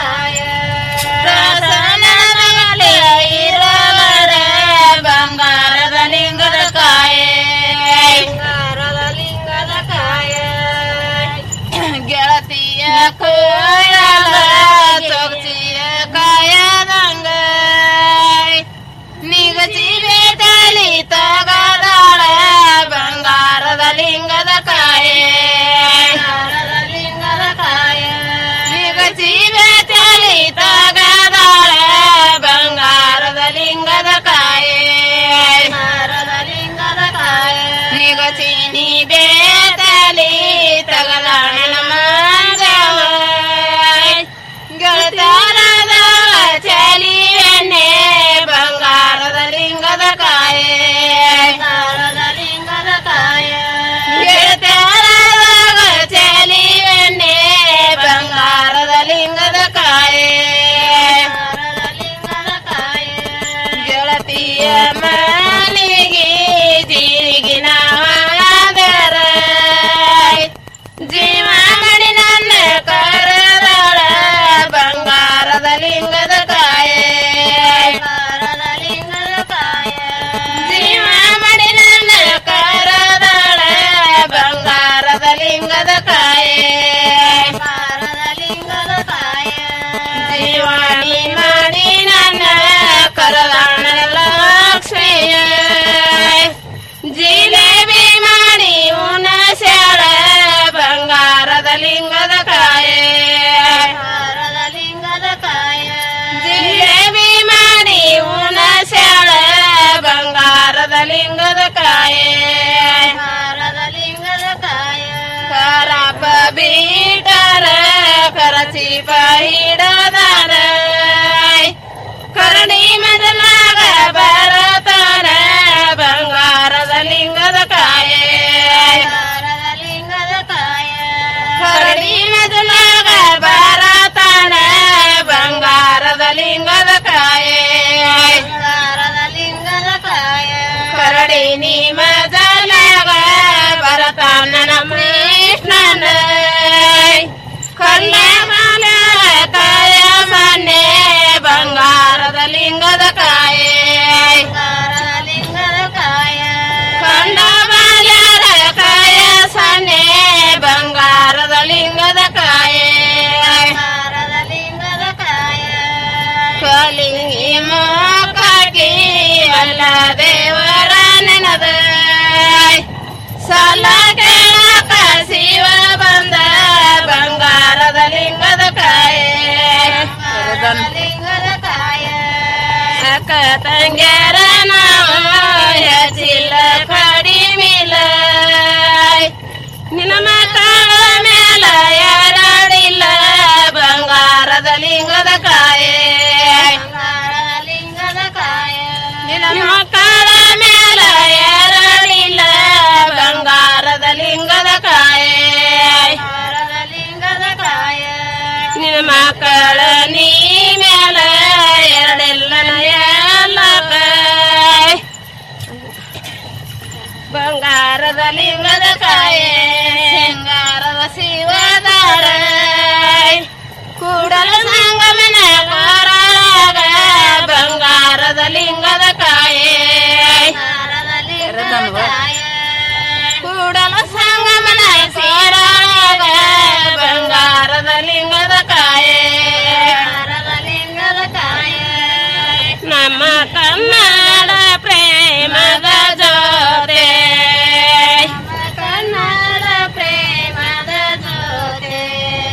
ಕಾಯ ಪ್ರಸನ್ನದಲ್ಲಿ ಇರವರ ಬಂಗಾರದ ಲಿಂಗದ ಕಾಯ ಬಂಗಾರದ ಲಿಂಗದ ಕಾಯ ಗೆಳತಿಯ ಕೋಯಲ ಚೊಕ್ಚಿಯ ಕಾಯದಂಗ ನಿಗಚಿ ಬೇಟಲಿ ತಗದಾಳ ಬಂಗಾರದ ಲಿಂಗದ ಕಾಯೆ ಲಿಂಗದ ಕಾಯ ನಿಗಚಿ ಬೇಟಲಿ ತಗದಾಳ ಬಂಗಾರದ ಲಿಂಗದ ಕಾಯೆ ಲಿಂಗದ ಕಾಯ ನಿಗಚಿ ನೀ ಬೇಟಲಿ ತಗದಾಳ ಮಂಗವ ಗೆಳತಾರದ ಚಲಿ ಎಣ್ಣೆ ಬಂಗಾರದ ಲಿಂಗದ ಕಾಯೆ ಬಂಗಾರದ ಲಿಂಗದ ಕಾಯ ಗೆಳತಾರದ ಚಲಿ ಎಣ್ಣೆ ಬಂಗಾರದ ಲಿಂಗದ ಕಾಯೆ ಲಿಂಗದ ಕಾಯೆ ಗೆಳತಿಯ ಮನೆಗೆ ಜೀಗಿನ ವಾದರ ಜೀವ ಮಡಿ ನನ್ನ ಕರದಳ ಬಂಗಾರದ ಲಿಂಗದ ಕಾಯೆ ಬಂಗಾರದ ಲಿಂಗದ ಕಾಯೆ ಜೀವ ಮಡಿ ನನ್ನ ಕರದಳ ಬಂಗಾರದ ಲಿಂಗದ ಕಾಯೆ ಬಂಗಾರದ ಲಿಂಗದ ಕಾಯೆ ಜೀವಾಣಿ ಮಾಡಿ ನನ್ನ ಕರದಾಣ ಲಕ್ಷ್ಮಿಯ ಜಿಲೇಬಿ ಮಾಡಿ ಉಣ ಸ್ಯಾಳ ಬಂಗಾರದ ಲಿಂಗದ ಕಾಯೆ ಬಂಗಾರದ ಲಿಂಗದ ಕಾಯೆ ಜಿಲೇಬಿ ಮಾಡಿ ಉಣ ಸ್ಯಾಳ ಬಂಗಾರದ ಲಿಂಗದ ಕಾಯೆ ಬಂಗಾರದ ಲಿಂಗದ ಕಾಯೆ ಕರಪ ಬೀಟರ ಕರಚಿ ಹಿಡದರ ಕರಡಿ ಮದಲಾಗ ಬರತಾರ ಬಂಗಾರದ ಲಿಂಗದ ಕಾಯೆ ಲಿಂಗದ ಕಾಯೆ ಕರಡಿ ಮದಲಾಗ ಬರತಾರ ಬಂಗಾರದ ಲಿಂಗದ ಕಾಯೆ ಲಿಂಗದ ಕಾಯೆ ಕರಡಿ ನೀ ಮದಲಾಗ ಬರತಾನ ನಮ್ಮ ಕೃಷ್ಣನ ಕಲ್ಲ ಮಾಲ ಕಾಯ ಮನೆ ಬಂಗಾರದ ಲಿಂಗದ ಕಾಯೆ ಲಿಂಗದ ಕಾಯ ಕಂಡ ಬಾಲ್ಯರ ಕಾಯ ಸನೆ ಬಂಗಾರದ ಲಿಂಗದ ಕಾಯೆ ಲಿಂಗದ ಕಾಯ ಕಲಿಂಗಿ ಮೋಕಾಕಿ ಅಲ್ಲ ದೇವರ ನೆನದ ಸಾಲ ಕೇಳಕ ಶಿವ ಬಂದ ಬಂಗಾರದ ಲಿಂಗದ ಕಾಯೆ ಲಿಂಗದ ಕಾಯೆ ಅಕ್ಕ ತಂಗ್ಯಾರ ನಾವು ಹೆಚ್ಚಿಲ್ಲ ಕಡಿಮಿಲ್ಲ ನಿನ್ನ ಮಕ್ಕಳ ಮೇಲ ಎರಡಿಲ್ಲ ಬಂಗಾರದ ಲಿಂಗದ ಕಾಯೆ ಲಿಂಗದ ಕಾಯೆ ನಿನ್ನ ಮಕ್ಕಳ ಮೇಲ ಎರಡಿಲ್ಲ ಬಂಗಾರದ ಲಿಂಗದ ಕಾಯೆ ಲಿಂಗದ ಕಾಯೆ ನಿನ್ನ ಮಕ್ಕಳ ನೀ ಮೇಲ ಎರಡೆಲ್ಲ ಎಲ್ಲ ಕಾಯ್ ಬಂಗಾರದ ಲಿಂಗದ ಕಾಯೆ ಸಿಂಗಾರದ ಶಿವದಾರ ಕೂಡಲ ಸಂಗಮನ ಕಾರಾಗ ಬಂಗಾರದ ಲಿಂಗದ ಕಾಯೆ ಕೂಡಲ ಸಂಗಮನ ಸೇರಾಗ ಬಂಗಾರದ ಲಿಂಗದ ಕಾಯೆ ಲಿಂಗದ ಕಾಯೆ ನಮ್ಮ ಕನ್ನಡ ಪ್ರೇಮದ ಜೋತೆ ಕನ್ನಡ ಪ್ರೇಮದ ಜೋತೆ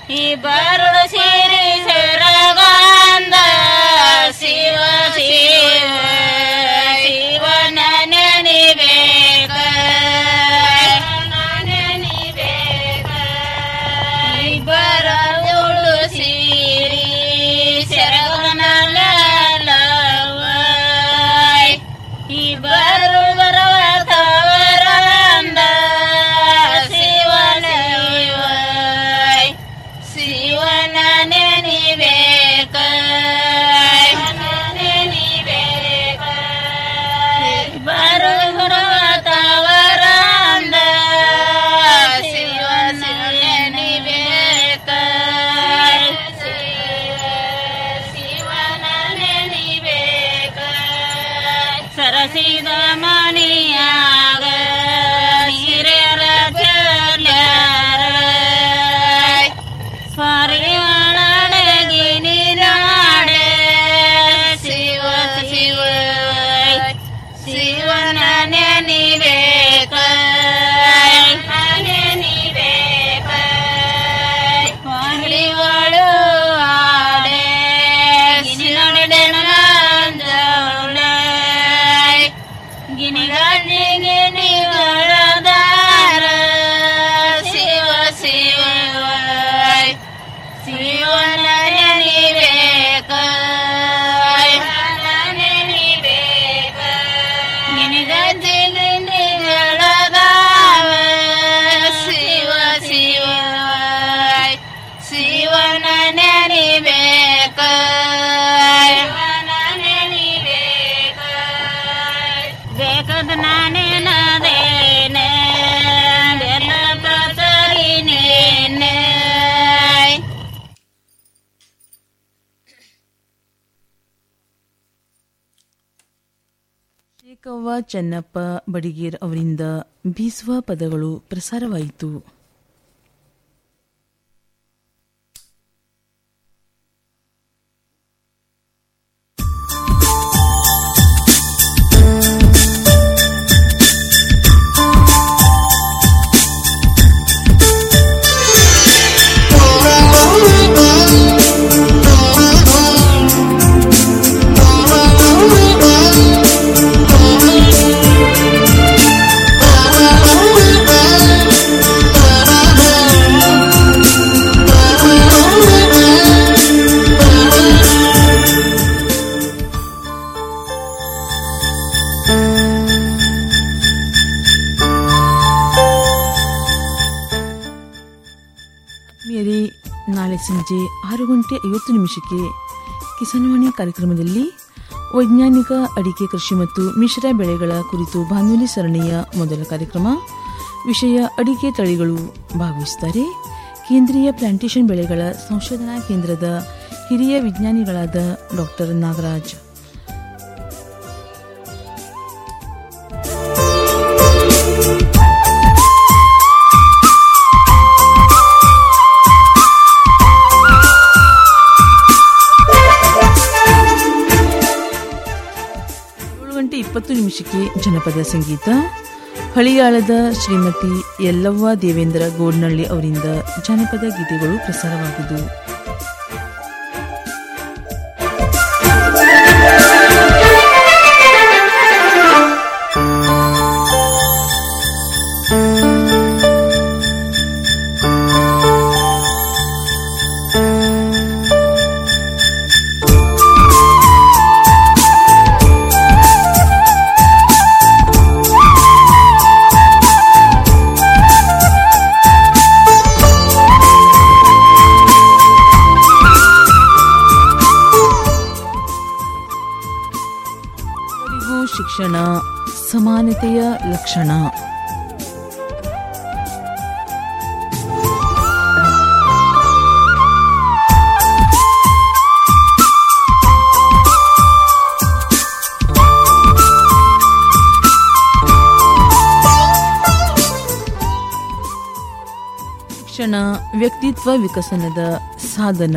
ಇಬ್ಬರು ಸಿರಿ ಸರಗಂಧ ಶಿವ ಶಿವ ಶಿವನ ನೆನಿಬೇಕ ನೆನಿಬೇಕ ಇಬ್ಬರ ಉಳು ಸಿರಿ ಸರಗನ ಇಬ್ಬರು ಬರುವ ತವರಂದ ಶಿವನ ಶಿವನ ನೆನಿಬೇಕ ನೆನಿಬೇಕ ಇಬ್ಬರು ಬರುವ ತವರಂದ ಶಿವನ ನೆನಿಬೇಕ ಶಿವನ ನೆನಿಬೇಕ ಸರಸಿದ ಮಣಿಯಾಗ ಹಿರಿಯರ ಚಲ್ಯಾರ ಸ್ವರಿವಳಗಿ ನೀರಾಡೆ ಶಿವ ಶಿವ ಶಿವನ ನೆನಿಬೇಕ ನೆನಿಬೇಕ ಹೊಳಿವಳು ಆಡೆ ಗಿನಿಗಣ್ಣಿ ಗಿನಿಗಳದಾರ ಶಿವ ಶಿವ ಶಿವನ ನೆನಿಬೇಕ ನೆನಿಬೇಕ ಗಿನಿಗಜ್ಜಿ ಗಿನಿಗಳದಾವ ಶಿವ ಶಿವ ಶಿವನ ನೆನಿಬೇಕ ಶಿವನ ನೆನಿಬೇಕ ಬೇಕದ ನಾನೇನದೇನೆ ಬೆಲ್ಲ ಪತರಿನೇನೆ ಶೇಖವ್ವ ಚೆನ್ನಪ್ಪ ಬಡಿಗೇರ್ ಅವರಿಂದ ಬೀಸುವ ಪದಗಳು ಪ್ರಸಾರವಾಯಿತು ಮೇರಿ ನಾಳೆ ಸಂಜೆ ಆರು ಗಂಟೆ ಐವತ್ತು ನಿಮಿಷಕ್ಕೆ ಕಿಸಾನ್ವಾಣಿ ಕಾರ್ಯಕ್ರಮದಲ್ಲಿ ವೈಜ್ಞಾನಿಕ ಅಡಿಕೆ ಕೃಷಿ ಮತ್ತು ಮಿಶ್ರ ಬೆಳೆಗಳ ಕುರಿತು ಬಾನುಲಿ ಸರಣಿಯ ಮೊದಲ ಕಾರ್ಯಕ್ರಮ ವಿಷಯ ಅಡಿಕೆ ತಳಿಗಳು ಭಾಗವಹಿಸುತ್ತಾರೆ ಕೇಂದ್ರೀಯ ಪ್ಲಾಂಟೇಶನ್ ಬೆಳೆಗಳ ಸಂಶೋಧನಾ ಕೇಂದ್ರದ ಹಿರಿಯ ವಿಜ್ಞಾನಿಗಳಾದ ಡಾಕ್ಟರ್ ನಾಗರಾಜ್ ಏಳು ಗಂಟೆ ಇಪ್ಪತ್ತು ನಿಮಿಷಕ್ಕೆ ಜನಪದ ಸಂಗೀತ ಹಳಿಯಾಳದ ಶ್ರೀಮತಿ ಯಲ್ಲವ್ವ ದೇವೇಂದ್ರ ಗೋಡ್ನಳ್ಳಿ ಅವರಿಂದ ಜನಪದ ಗೀತೆಗಳು ಪ್ರಸಾರವಾಗುವುದು ಎಲ್ಲರಿಗೂ ಶಿಕ್ಷಣ ಸಮಾನತೆಯ ಲಕ್ಷಣ ಶಿಕ್ಷಣ ವ್ಯಕ್ತಿತ್ವ ವಿಕಸನದ ಸಾಧನ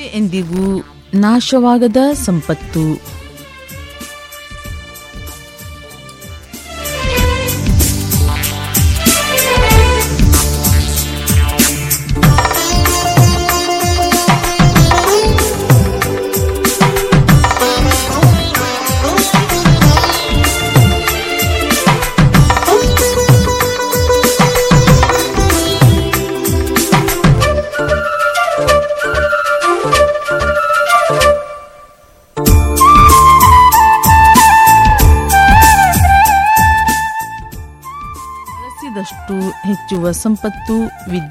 ಎಂದಿಗೂ ನಾಶವಾಗದ ಸಂಪತ್ತು ಬಳಸಿದಷ್ಟು ಹೆಚ್ಚುವ ಸಂಪತ್ತು ವಿದ್ಯೆ